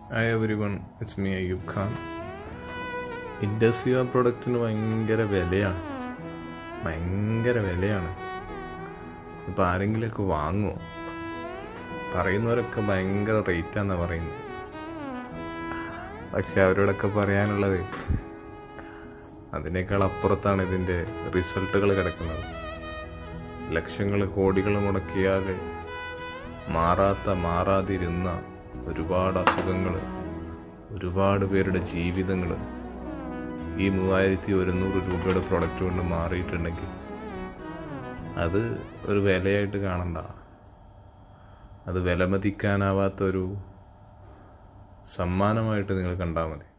hi everyone it's me Ayyub Khan ഇൻഡസ്ട്രിയ പ്രൊഡക്റ്റിന് ഭയങ്കര വിലയാണ് ഭയങ്കര വിലയാണ് ഇപ്പം ആരെങ്കിലുമൊക്കെ വാങ്ങുമോ പറയുന്നവരൊക്കെ ഭയങ്കര റേറ്റാന്നാണ് പറയുന്നത് പക്ഷെ അവരോടൊക്കെ പറയാനുള്ളത് അതിനേക്കാൾ അപ്പുറത്താണ് ഇതിൻ്റെ റിസൾട്ടുകൾ കിടക്കുന്നത് ലക്ഷങ്ങൾ കോടികൾ മുടക്കിയാൽ മാറാത്ത മാറാതിരുന്ന ഒരുപാട് അസുഖങ്ങൾ ഒരുപാട് പേരുടെ ജീവിതങ്ങൾ ഈ മൂവായിരത്തി ഒരുന്നൂറ് രൂപയുടെ പ്രൊഡക്റ്റ് കൊണ്ട് മാറിയിട്ടുണ്ടെങ്കിൽ അത് ഒരു വിലയായിട്ട് കാണണ്ട അത് വിലമതിക്കാനാവാത്ത ഒരു സമ്മാനമായിട്ട് നിങ്ങൾ കണ്ടാൽ മതി